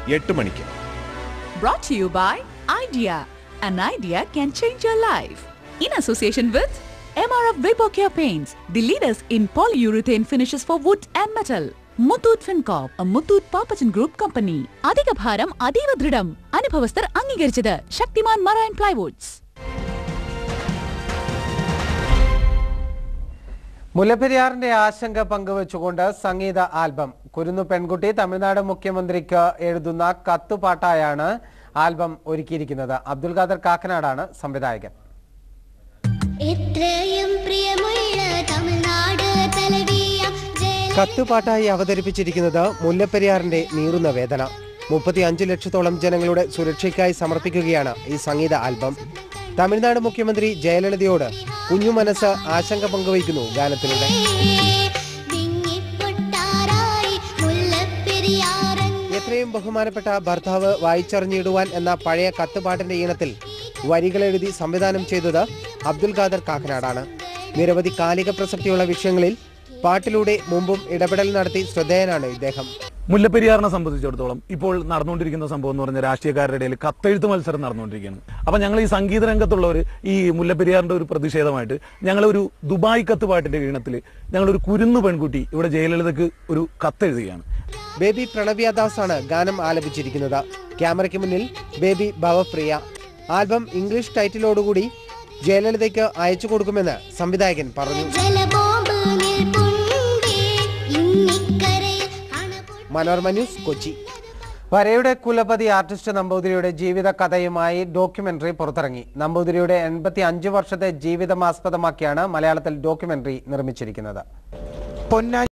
എട്ട് മണിക്ക് Brought to you by Idea. An idea can change your life. In association with MRF Vapor Care Paints, the leaders in polyurethane finishes for wood and metal. Muthoot Fincorp a Muthoot Pappachan group company അധിക ഭാരം അതീവ ദൃഢം അനുഭവസ്ഥർ അംഗീകരിച്ചത് Shaktimaan marine plywoods മുല്ലപ്പെരിയാറിന്റെ ആശങ്ക പങ്കുവച്ചുകൊണ്ട് സംഗീത album കുരുന്നു പെൺകുട്ടി തമിഴ്നാട് മുഖ്യമന്ത്രിക്ക് എഴുതുന്ന കത്തുപാട്ടായാണ് album ഒരുക്കിയിരിക്കുന്നത് അബ്ദുൽ ഖാദർ കാക്കനാടാണ് സംവിധായകൻ എത്രയും പ്രിയമുള്ള തമിഴ്നാട് തലവിയാം ജല കത്തുപാട്ടായി അവതരിപ്പിച്ചിരിക്കുന്നത് മുല്ലപ്പെരിയാറിന്റെ നീറുന്ന വേദന മുപ്പത്തി അഞ്ച് ലക്ഷത്തോളം ജനങ്ങളുടെ സുരക്ഷയ്ക്കായി സമർപ്പിക്കുകയാണ് ഈ സംഗീത ആൽബം തമിഴ്നാട് മുഖ്യമന്ത്രി ജയലളിതയോട് കുഞ്ഞു മനസ്സ് ആശങ്ക പങ്കുവയ്ക്കുന്നു ഗാനത്തിലൂടെ വിങ്ങിപ്പൊട്ടാറായി മുല്ലപ്പെരിയാറൻ എത്രയും ബഹുമാനപ്പെട്ട ഭർത്താവ് വായിച്ചറിഞ്ഞിടുവാൻ എന്ന പഴയ കത്തുപാട്ടിന്റെ ഈണത്തിൽ വരികളെഴുതി സംവിധാനം ചെയ്തത് അബ്ദുൽ ഖാദർ കാക്കനാടാണ് നിരവധി കാലിക പ്രസക്തിയുള്ള വിഷയങ്ങളിൽ പാട്ടിലൂടെ മുമ്പും ഇടപെടൽ നടത്തി ശ്രദ്ധേയനാണ് ഇദ്ദേഹം മുല്ലപ്പെരിയാറിനെ സംബന്ധിച്ചിടത്തോളം ഇപ്പോൾ നടന്നുകൊണ്ടിരിക്കുന്ന സംഭവം എന്ന് പറഞ്ഞാൽ രാഷ്ട്രീയക്കാരുടെ ഇടയിൽ കത്തെഴുത്ത് മത്സരം നടന്നുകൊണ്ടിരിക്കുകയാണ് അപ്പൊ ഞങ്ങൾ ഈ സംഗീത രംഗത്തുള്ളവർ ഈ മുല്ലപ്പെരിയാറിന്റെ ഒരു പ്രതിഷേധമായിട്ട് ഞങ്ങൾ ഒരു ദുബായ് കത്ത് പാട്ടിന്റെ ഈണത്തിൽ ഞങ്ങൾ ഒരു കുരുന്നു പെൺകുട്ടി ഇവിടെ ജയലളിതക്ക് ഒരു കത്തെഴുതുകയാണ് ബേബി പ്രണവ്യദാസ് ആണ് ഗാനം ആലപിച്ചിരിക്കുന്നത് ക്യാമറയ്ക്ക് മുന്നിൽ ബേബി ഭവപ്രിയ ആൽബം ഇംഗ്ലീഷ് ടൈറ്റിലോടുകൂടി ജയലളിതയ്ക്ക് അയച്ചു കൊടുക്കുമെന്ന് സംവിധായകൻ പറഞ്ഞു ജലബോംബ് നിൽപ്പുണ്ടേ ഇന്നിക്കരയിൽ അണപൊ മനോരമ ന്യൂസ് കൊച്ചി വരയുടെ കുലപതി ആർട്ടിസ്റ്റ് നമ്പൂതിരിയുടെ ജീവിത കഥയുമായി ഡോക്യുമെന്ററി പുറത്തിറങ്ങി നമ്പൂതിരിയുടെ എൺപത്തി അഞ്ച് വർഷത്തെ ജീവിതം ആസ്പദമാക്കിയാണ് മലയാളത്തിൽ ഡോക്യുമെന്ററി നിർമ്മിച്ചിരിക്കുന്നത്